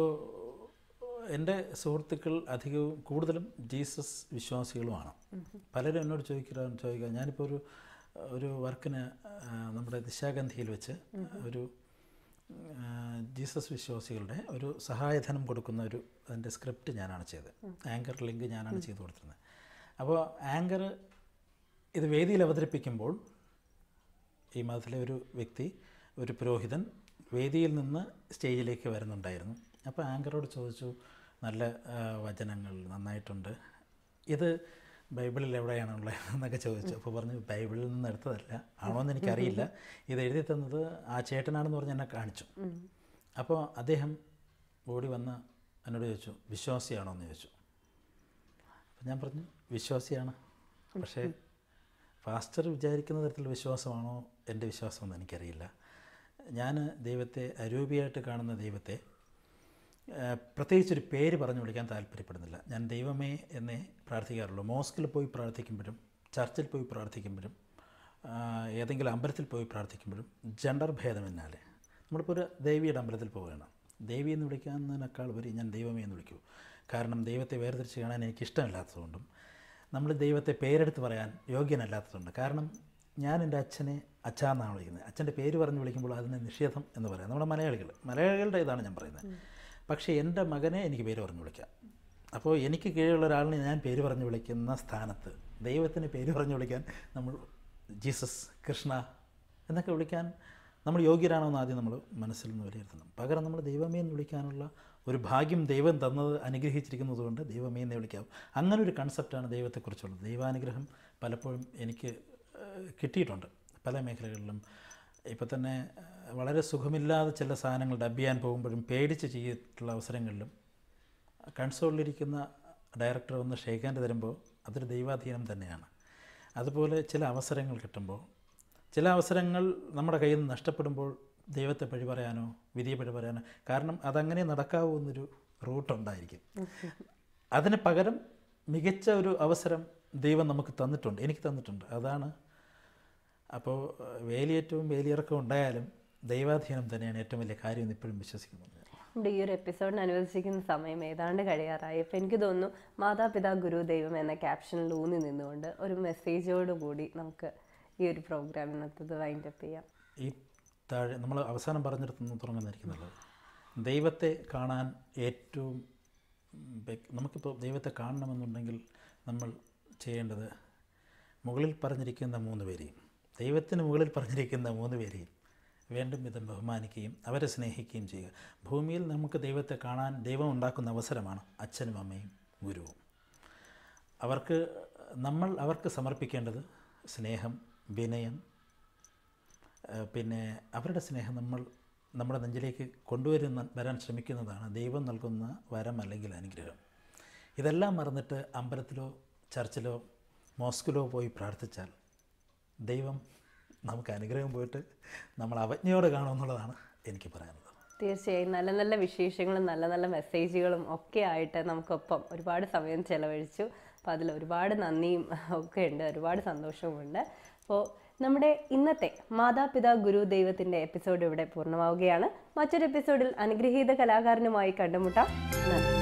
എൻ്റെ സുഹൃത്തുക്കൾ അധികവും കൂടുതലും ജീസസ് വിശ്വാസികളുമാണ് പലരും എന്നോട് ചോദിക്കുക ചോദിക്കുക ഞാനിപ്പോൾ ഒരു ഒരു വർക്കിന് ആ, നമ്മുടെ ദിശാഗന്ധിയിൽ വെച്ച് ഒരു ആ, ജീസസ് വിശ്വാസികളുടെ ഒരു സഹായധനം കൊടുക്കുന്ന ഒരു അതിൻ്റെ സ്ക്രിപ്റ്റ് ഞാനാണ് ചെയ്തത് ആങ്കർ ലിങ്ക് ഞാനാണ് ചെയ്തു കൊടുത്തിരുന്നത് അപ്പോൾ ആങ്കർ ഇത് വേദിയിൽ അവതരിപ്പിക്കുമ്പോൾ ഈ മതത്തിലെ ഒരു വ്യക്തി ഒരു പുരോഹിതൻ വേദിയിൽ നിന്ന് സ്റ്റേജിലേക്ക് വരുന്നുണ്ടായിരുന്നു അപ്പോൾ ആങ്കറോട് ചോദിച്ചു നല്ല ആ, വചനങ്ങൾ നന്നായിട്ടുണ്ട് ഇത് ബൈബിളിൽ എവിടെയാണുള്ളത് എന്നൊക്കെ ചോദിച്ചു അപ്പോൾ പറഞ്ഞു ബൈബിളിൽ നിന്ന് എടുത്തതല്ല ആണോ എന്ന് എനിക്കറിയില്ല ഇത് എഴുതി തന്നത് ആ ചേട്ടനാണെന്ന് പറഞ്ഞ് എന്നെ കാണിച്ചു അപ്പോൾ അദ്ദേഹം ഓടി വന്ന് എന്നോട് ചോദിച്ചു വിശ്വാസിയാണോ എന്ന് ചോദിച്ചു അപ്പം ഞാൻ പറഞ്ഞു വിശ്വാസിയാണ് പക്ഷേ ഫാസ്റ്റർ വിചാരിക്കുന്ന തരത്തിൽ വിശ്വാസമാണോ എൻ്റെ വിശ്വാസമെന്ന് എനിക്കറിയില്ല ഞാൻ ദൈവത്തെ അരൂപിയായിട്ട് കാണുന്ന ദൈവത്തെ ആ, പ്രത്യേകിച്ചൊരു പേര് പറഞ്ഞു വിളിക്കാൻ താല്പര്യപ്പെടുന്നില്ല ഞാൻ ദൈവമേ എന്നേ പ്രാർത്ഥിക്കാറുള്ളൂ മോസ്കിൽ പോയി പ്രാർത്ഥിക്കുമ്പോഴും ചർച്ചിൽ പോയി പ്രാർത്ഥിക്കുമ്പോഴും ആ, ഏതെങ്കിലും അമ്പലത്തിൽ പോയി പ്രാർത്ഥിക്കുമ്പോഴും ജെൻഡർ ഭേദമെന്നാലേ നമ്മളിപ്പോൾ ഒരു ദേവിയുടെ അമ്പലത്തിൽ പോവുകയാണ് ദേവി എന്ന് വിളിക്കുന്നതിനേക്കാൾ ഉപരി ഞാൻ ദൈവമേ എന്ന് വിളിക്കൂ കാരണം ദൈവത്തെ വേർതിരിച്ച് കാണാൻ എനിക്ക് ഇഷ്ടമില്ലാത്തതുകൊണ്ടും നമ്മൾ ദൈവത്തെ പേരെടുത്ത് പറയാൻ യോഗ്യനല്ലാത്തതുകൊണ്ട് കാരണം ഞാൻ എൻ്റെ അച്ഛനെ അച്ഛാ എന്നാണ് വിളിക്കുന്നത് അച്ഛൻ്റെ പേര് പറഞ്ഞ് വിളിക്കുമ്പോൾ അതിന് നിഷേധം എന്ന് പറയാം നമ്മുടെ മലയാളികൾ മലയാളികളുടെ ഇതാണ് ഞാൻ പറയുന്നത് പക്ഷേ എൻ്റെ മകനെ എനിക്ക് പേര് പറഞ്ഞ് വിളിക്കാം അപ്പോൾ എനിക്ക് കീഴിലുള്ള ഒരാളിനെ ഞാൻ പേര് പറഞ്ഞ് വിളിക്കുന്ന സ്ഥാനത്ത് ദൈവത്തിന് പേര് പറഞ്ഞ് വിളിക്കാൻ നമ്മൾ ജീസസ് കൃഷ്ണ എന്നൊക്കെ വിളിക്കാൻ നമ്മൾ യോഗ്യരാണോ എന്ന് ആദ്യം നമ്മൾ മനസ്സിൽ നിന്ന് വിലയിരുത്തണം പകരം നമ്മൾ ദൈവമേ എന്ന് വിളിക്കാനുള്ള ഒരു ഭാഗ്യം ദൈവം തന്നത് അനുഗ്രഹിച്ചിരിക്കുന്നത് കൊണ്ട് ദൈവമേ എന്ന് വിളിക്കാവും അങ്ങനെ ഒരു കൺസെപ്റ്റാണ് ദൈവത്തെക്കുറിച്ചുള്ളത് ദൈവാനുഗ്രഹം പലപ്പോഴും എനിക്ക് ഏഹ്, കിട്ടിയിട്ടുണ്ട് പല മേഖലകളിലും ഇപ്പോൾ തന്നെ ഏഹ്, വളരെ സുഖമില്ലാതെ ചില സാധനങ്ങൾ ഡബ് ചെയ്യാൻ പോകുമ്പോഴും പേടിച്ച് ചെയ്തിട്ടുള്ള അവസരങ്ങളിലും കൺസോളിലിരിക്കുന്ന ഡയറക്ടർ വന്ന് ഷെയ്ക്കാൻ്റെ തരുമ്പോൾ അതൊരു ദൈവാധീനം തന്നെയാണ് അതുപോലെ ചില അവസരങ്ങൾ കിട്ടുമ്പോൾ ചില അവസരങ്ങൾ നമ്മുടെ കയ്യിൽ നിന്ന് നഷ്ടപ്പെടുമ്പോൾ ദൈവത്തെ പഴി പറയാനോ വിധിയെ പഴി പറയാനോ കാരണം അതങ്ങനെ നടക്കാവൂ എന്നൊരു റൂട്ടുണ്ടായിരിക്കും അതിന് പകരം മികച്ച ഒരു അവസരം ദൈവം നമുക്ക് തന്നിട്ടുണ്ട് എനിക്ക് തന്നിട്ടുണ്ട് അതാണ് അപ്പോൾ വേലിയേറ്റവും വേലിയിറക്കവും ഉണ്ടായാലും ദൈവാധീനം തന്നെയാണ് ഏറ്റവും വലിയ കാര്യം എന്ന് ഇപ്പോഴും വിശ്വസിക്കുന്നത് നമ്മുടെ ഈ ഒരു എപ്പിസോഡിന് അനുവദിച്ചിരിക്കുന്ന സമയം ഏതാണ്ട് കഴിയാറായി അപ്പോൾ എനിക്ക് തോന്നുന്നു മാതാപിതാ ഗുരു ദൈവം എന്ന ക്യാപ്ഷനിൽ ഊന്നി നിന്നുകൊണ്ട് ഒരു മെസ്സേജോട് കൂടി നമുക്ക് ഈ ഒരു പ്രോഗ്രാം ഇന്നത്തത് വൈൻഡ് അപ്പ് ചെയ്യാം ഈ താഴെ നമ്മൾ അവസാനം പറഞ്ഞിടത്തുനിന്ന് തുടങ്ങുന്നതായിരിക്കും നല്ലത് ദൈവത്തെ കാണാൻ ഏറ്റവും ബെ- നമുക്കിപ്പോൾ ദൈവത്തെ കാണണമെന്നുണ്ടെങ്കിൽ നമ്മൾ ചെയ്യേണ്ടത് മുകളിൽ പറഞ്ഞിരിക്കുന്ന മൂന്ന് പേരെയും ദൈവത്തിന് മുകളിൽ പറഞ്ഞിരിക്കുന്ന മൂന്ന് പേരെയും വേണ്ടും വിധം ബഹുമാനിക്കുകയും അവരെ സ്നേഹിക്കുകയും ചെയ്യുക ഭൂമിയിൽ നമുക്ക് ദൈവത്തെ കാണാൻ ദൈവം ഉണ്ടാക്കുന്ന അവസരമാണ് അച്ഛനും അമ്മയും ഗുരുവും അവർക്ക് നമ്മൾ അവർക്ക് സമർപ്പിക്കേണ്ടത് സ്നേഹം വിനയം ഏഹ് പിന്നെ അവരുടെ സ്നേഹം നമ്മൾ നമ്മുടെ നെഞ്ചിലേക്ക് കൊണ്ടുവരുന്ന വരാൻ ശ്രമിക്കുന്നതാണ് ദൈവം നൽകുന്ന വരം അല്ലെങ്കിൽ അനുഗ്രഹം ഇതെല്ലാം മറന്നിട്ട് അമ്പലത്തിലോ ചർച്ചിലോ മോസ്കിലോ പോയി പ്രാർത്ഥിച്ചാൽ ദൈവം നമുക്ക് അനുഗ്രഹം പോയിട്ട് നമ്മൾ അവജ്ഞയോടെ കാണുമെന്നുള്ളതാണ് എനിക്ക് പറയാനുള്ളത് തീർച്ചയായും നല്ല നല്ല വിശേഷങ്ങളും നല്ല നല്ല മെസ്സേജുകളും ഒക്കെ ആയിട്ട് നമുക്കൊപ്പം ഒരുപാട് സമയം ചെലവഴിച്ചു അപ്പോൾ അതിൽ ഒരുപാട് നന്ദിയും ഒക്കെ ഉണ്ട് ഒരുപാട് സന്തോഷവുമുണ്ട് അപ്പോൾ നമ്മുടെ ഇന്നത്തെ മാതാപിതാ ഗുരു ദൈവത്തിൻ്റെ എപ്പിസോഡ് ഇവിടെ പൂർണ്ണമാവുകയാണ് മറ്റൊരു എപ്പിസോഡിൽ അനുഗ്രഹീത കലാകാരനുമായി കണ്ടുമുട്ടാം നന്ദി